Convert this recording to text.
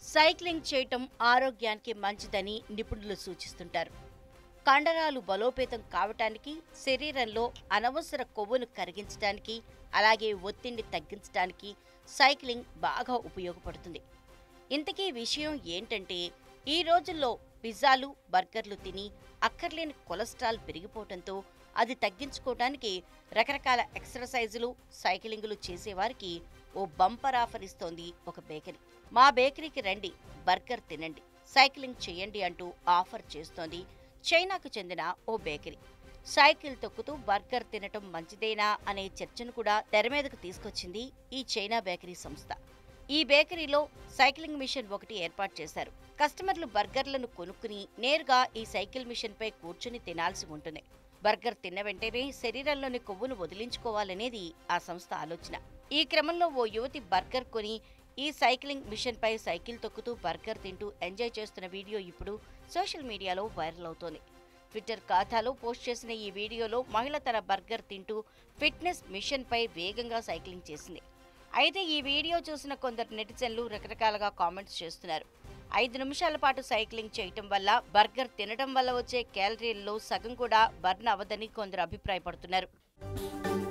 cycling చేయటం ఆరోగ్యానికి మంచిదని నిపుణులు సూచిస్తుంటారు కండరాలు బలోపేతం కావటానికి శరీరంలో అనవసర కొవ్వును కరిగించడానికి అలాగే ఒత్తిడిని తగ్గించడానికి సైక్లింగ్ బాగా ఉపయోగపడుతుంది ఇంతకీ విషయం ఏంటంటే ఈ రోజుల్లో పిజ్జాలు బర్గర్లు తిని అక్కర్లేని కొలెస్ట్రాల్ పెరిగిపోవడంతో అది తగ్గించుకోవడానికి రకరకాల ఎక్సర్సైజులు సైక్లింగులు చేసేవారికి ఓ బంపర్ ఆఫర్ ఇస్తోంది ఒక బేకరీ మా బేకరీకి రండి బర్గర్ తినండి సైక్లింగ్ చేయండి అంటూ ఆఫర్ చేస్తోంది చైనాకు చెందిన ఓ బేకరీ సైకిల్ తొక్కుతూ బర్గర్ తినటం మంచిదేనా అనే చర్చను కూడా తెర మీదకు తీసుకొచ్చింది ఈ చైనా బేకరీ సంస్థ ఈ బేకరీలో సైక్లింగ్ మిషన్ ఒకటి ఏర్పాటు చేశారు కస్టమర్లు బర్గర్లను కొనుక్కుని నేరుగా ఈ సైకిల్ మిషన్ పై కూర్చుని తినాల్సి ఉంటుంది బర్గర్ తిన్న వెంటనే శరీరంలోని కొవ్వును వదిలించుకోవాలనేది ఆ సంస్థ ఆలోచన ఈ క్రమంలో ఓ యువతి బర్గర్ కొని ఈ సైక్లింగ్ మిషన్ పై సైకిల్ తొక్కుతూ బర్గర్ తింటూ ఎంజాయ్ చేస్తున్న వీడియో ఇప్పుడు సోషల్ మీడియాలో వైరల్ అవుతోంది ట్విట్టర్ ఖాతాలో పోస్ట్ చేసిన ఈ వీడియోలో మహిళ తన బర్గర్ తింటూ ఫిట్నెస్ మిషన్ పై వేగంగా సైక్లింగ్ చేసింది అయితే ఈ వీడియో చూసిన కొందరు నెటిజన్లు రకరకాలుగా కామెంట్స్ చేస్తున్నారు ఐదు నిమిషాల పాటు సైక్లింగ్ చేయటం వల్ల బర్గర్ తినడం వల్ల వచ్చే క్యాలరీల్లో సగం కూడా బర్న్ అవ్వదని కొందరు అభిప్రాయపడుతున్నారు